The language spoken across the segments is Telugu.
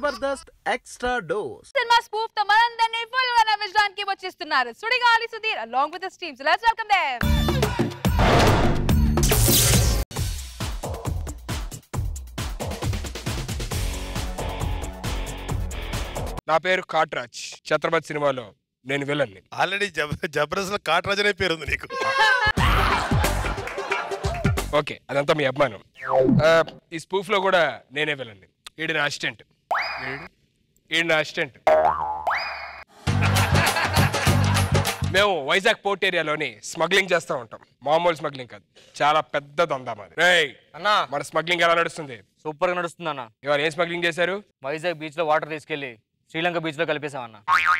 Jabardasth extra dose cinema spoof తో మనందరినీ ఫుల్ గా నవ్వించడానికి వచ్చేస్తున్నారు Sudigali Sudheer along with teams let's welcome them నా పేరు కాట్రాజ్ ఛత్రపతి సినిమాలో నేను విలన్ని ఆల్రెడీ జబ జబర్దస్త్ లో కాట్రాజ్ అనే పేరు ఉంది నీకు ఓకే అదంతా మీ అభిమానం ఆ, ఈ స్పూఫ్ లో కూడా నేనే విలన్ని ఈడు నా అసిస్టెంట్ ఈడు నా అసిస్టెంట్ మేము వైజాగ్ పోర్ట్ ఏరియాలోని స్మగ్లింగ్ చేస్తూ ఉంటాం మామూలు స్మగ్లింగ్ కాదు చాలా పెద్ద దందా మాది రేయ్ అన్నా మన స్మగ్లింగ్ ఎలా నడుస్తుంది సూపర్ గా నడుస్తుంది అన్న ఇవాళ ఏం స్మగ్లింగ్ చేశారు వైజాగ్ బీచ్ లో వాటర్ తీసుకెళ్లి శ్రీలంక బీచ్ లో కలిపేశాం అన్న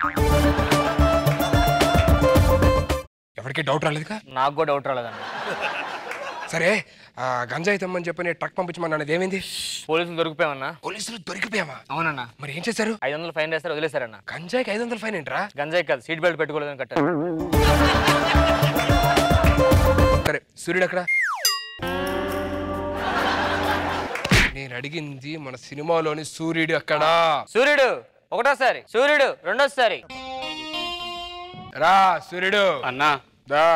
ఎవరికి డౌట్ రాలేదుగా నాకు కూడా డౌట్ రాలేదన్న సరే ఆ, గంజాయి తెమ్మని చెప్పని ట్రక్ పంపించమన్నది ఏమైంది పోలీసులు దొరికిపోయామన్నా పోలీసులు దొరికిపోయామా అవునన్నా మరి ఏం చేశారు ఐదు వందలు ఫైన్ వేస్తారు వదిలేశారన్న గంజాయికి ఐదు వందల ఫైన్ ఏంట్రా గంజాయి కాదు సీట్ బెల్ట్ పెట్టుకోలేదని కట్టారు సరే సూర్యుడు అక్కడ నేను అడిగింది మన సినిమాలోని సూర్యుడు అక్కడ సూర్యుడు ఒకటోసారి సూర్యుడు రెండోసారి రా సూర్యుడు అన్నా దా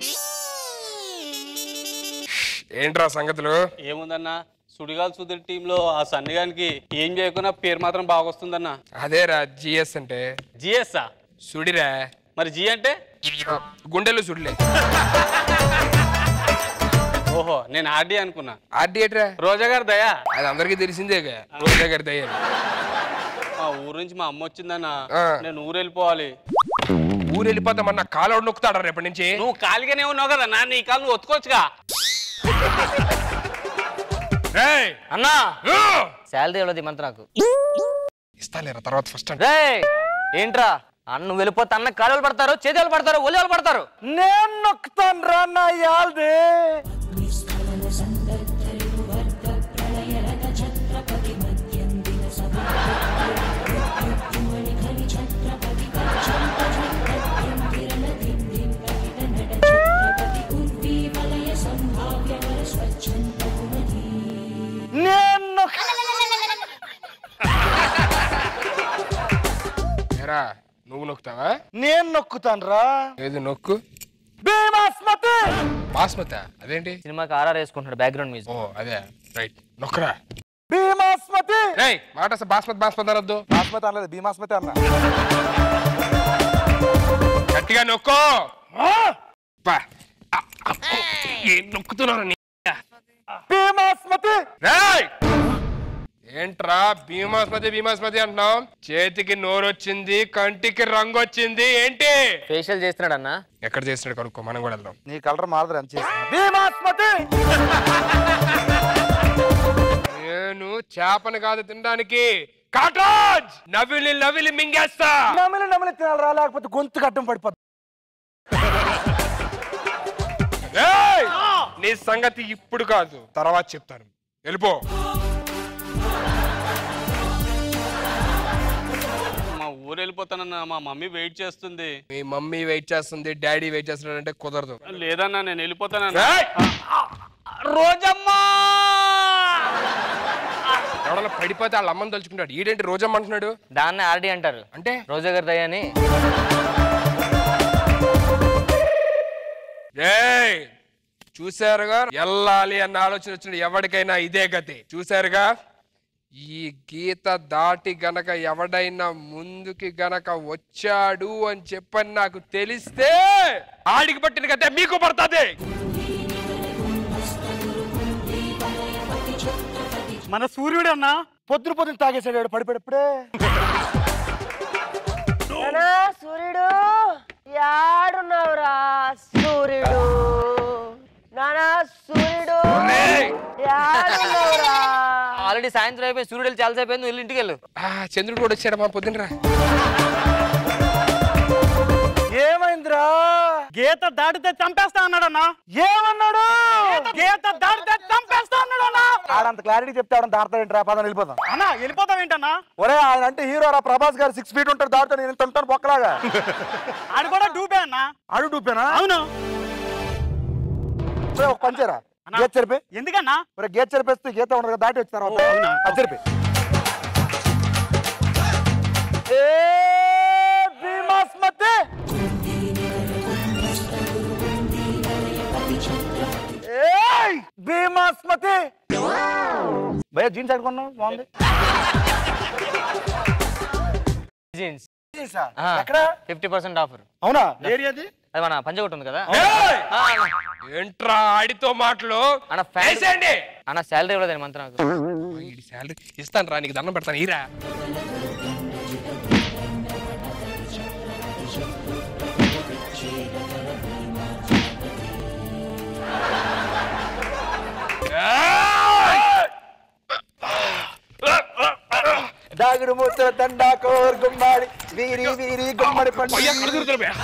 ఏంట్రా సంగతులు ఏముందన్నా సుడిగాల్ సుధీర్ టీంలో ఆ సన్నిగానికి ఏం చేయకున్నా పేరు మాత్రం బాగా వస్తుందన్నా అదేరా జిఎస్ అంటే జిఎస్ఆ సుడిరా మరి జి అంటే ఆ, గుండెలు సుడిలే ఓహో నేను ఆర్డీ అనుకున్నా ఆర్డీ ఏట్రా రోజా గారు దయా అది అందరికీ తెలిసిందేగా రోజా గారి దయ్యాలు మా ఊరు నుంచి మా అమ్మ వచ్చిందన్నా ఆ. నేను ఊరు వెళ్ళిపోవాలి ఊరు వెళ్ళిపోతామన్న కాలోడు నొక్కుతాడా రేపటి నుంచి నువ్వు ఖాళీగానే ఉన్నావు కదా నా నీ కాలు నువ్వు ఒత్తుకోవచ్చుగా రేయ్! అన్నా ఊ! శాలరీ ఇవ్వలేదు ఈ మంత్ నాకు ఇస్తాలేరా తర్వాత ఫస్ట్ అంటే రే ఏంట్రా అన్న నువ్వు వెళ్ళిపోతే అన్న కాలువలు పడతారు చేతులు పడతారు ఒళ్ళు పడతారు నేను నొక్కుతాను రా నా యాల్దే నేను నొక్కు- ఏరా నువ్వు నొక్కుతావా నేను నొక్కుతాను రా ఏది నొక్కు భీమాస్మతి బాస్మత అదేంటి సినిమాకి ఆర్ఆర్ వేసుకుంటున్నాడు బ్యాక్గ్రౌండ్ మ్యూజిక్ ఓ అదే రైట్ నొక్కరా భీమాస్మతి రేయ్ మాట అసలు బాస్మతి బాస్మతి అనొద్దు బాస్మతి అనలేదు భీమాస్మతి అన్న గట్టిగా నొక్కో పా. ఆ, ఆ, ఏం నొక్కుతున్నావు నీ భీమాస్మతి రేయ్ ఏంట్రా భీమాస్మతి భీమాస్మతి అంటున్నావు చేతికి నోరు వచ్చింది కంటికి రంగు వచ్చింది ఏంటి ఫేషియల్ చేస్తున్నాడు అన్న ఎక్కడ చేసినాడు కనుక్కో మనం కూడా వెళ్దాం నీ కలర్ మారదు అని చేసి భీమాస్మతి నేను చేపను కాదు తినడానికి కాట్రాజ్ నవిలి నవిలి మింగేస్తా నమిలి నమిలి తినాలి రా లేకపోతే గొంతు కట్టం పడిపోద్ది రేయ్! నీ సంగతి ఇప్పుడు కాదు తర్వాత చెప్తాను వెళ్ళిపో మా ఊరు వెళ్ళిపోతానన్నా మా మమ్మీ వెయిట్ చేస్తుంది మీ మమ్మీ వెయిట్ చేస్తుంది డాడీ వెయిట్ చేస్తున్నాడు అంటే కుదరదు లేదన్నా నేను వెళ్ళిపోతానన్నా రేయ్! రోజమ్మా ఎవడన్నా పడిపోతే వాళ్ళ అమ్మని తలుచుకుంటాడు ఈడేంటి రోజమ్మ అంటున్నాడు దాన్ని ఆర్డీ అంటారు అంటే రోజా గారి దయని రేయ్ చూశారుగా వెళ్ళాలి అన్న ఆలోచన వచ్చిన ఎవరికైనా ఇదే గతి చూశారుగా ఈ గీత దాటి గనక ఎవడైనా ముందుకి గనక వచ్చాడు అని చెప్పని నాకు తెలిస్తే ఆడికి పట్టిన గతే మీకు పడుతుంది మన సూర్యుడు అన్న పొద్దున పొద్దున తాగేసాడు పడిపోయాడు ఇప్పుడే సూర్యుడు యాడున్నావురా సూర్యుడు నానా సూర్యుడు రేయ్! యాడున్నావురా ఆల్రెడీ సాయంత్రం అయిపోయి సూర్యుడు వెళ్ళి చాలా సేపు అయింది, నువ్వు వెళ్ళి ఇంటికి వెళ్ళు ఆ, చంద్రుడు కూడా వచ్చాడు మా పొద్దునరా ఏమైందిరా గీత దాటితే చంపేస్తా అన్నాడన్నా ఏమన్నాడు గీత దాటితే చంపేస్తా అన్నాడన్నా ఆడంత క్లారిటీ చెప్తే ఆడంత అర్థం ఏంట్రా పదం వెళ్ళిపోతాం అన్నా వెళ్ళిపోతావేంటన్నా ఒరే ఆయన అంటే హీరో రా ప్రభాస్ గారు సిక్స్ ఫీట్ ఉంటాడు దాటుతాడు నేను ఇంత ఉంటాను బొక్కలాగా ఆడు కూడా డూబే అన్నా అడు డూపేనా అవును ఒరే, ఒక పంచేరా గేట్ చెరిపి ఎందుకన్నా ఒరే గేట్ చెరిపేస్తే గీత ఉండదు కదా, దాటి వచ్చిన తర్వాత అవునా? అది చెరిపి ఏ భీమాస్మతి ఏయ్ భీమాస్మతి భయ్యా జీన్స్ అడుకున్నావు బాగుంది జీన్స్ జీన్సా? ఎక్కడ ఫిఫ్టీ పర్సెంట్ ఆఫర్ అవునా ఏరియాది అది మన పంచగొట్టు ఉంది కదా ఏయ్! ఆ, అన్న. ఏంట్రా ఆడితో మాటలు అన్న ఫ్యాన్ వేసేయండి అన్న శాలరీ ఇవ్వలేదు మంత్ నాకు వీడి శాలరీ ఇస్తాను రా నీకు దండం పెడతాను ఈరా దాగుడు మూతల దండా కోర్ గుమ్మాడి వీరి వీరి గుమ్మడి పండు అయ్యా, కళ్ళు తిరుగుతున్నాయి బే.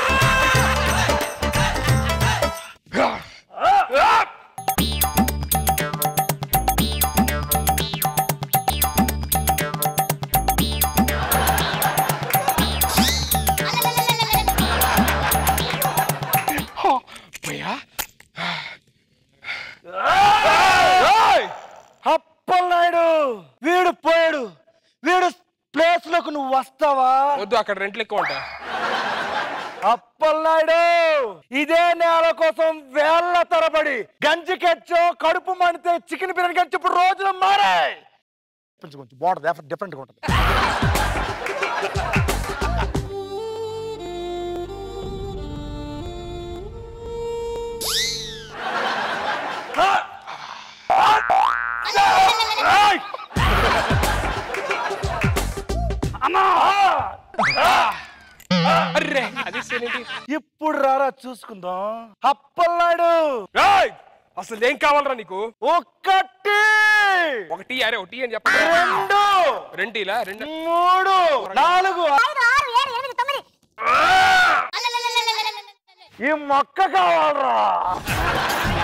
భయ్యా అప్పలనాయుడు వీడు పోయాడు వీడు ప్లేస్ లోకి నువ్వు వస్తావా వద్దు అక్కడ రెంట్లు ఎక్కువ ఉంటా అప్పలనాయుడు ఇదే నేల కోసం వేళ్ల తరబడి గంజికెచ్చో కడుపు మండితే చికెన్ బిర్యానీ కంచి ఇప్పుడు రోజులు మారాయి కొంచెం కొంచెం బాగుంటుంది డిఫరెంట్గా ఉంటుంది అర్రే అది సేనేంటి ఇప్పుడు రారా చూసుకుందాం అప్పలనాయుడు ఏయ్! అసలు ఏం కావాలరా నీకు ఒక్కటి ఒకటి అరే ఒకటి అని చెప్పండి రెండు రెండు ఇలా రెండు మూడు నాలుగు ఈ మొక్క కావాలరా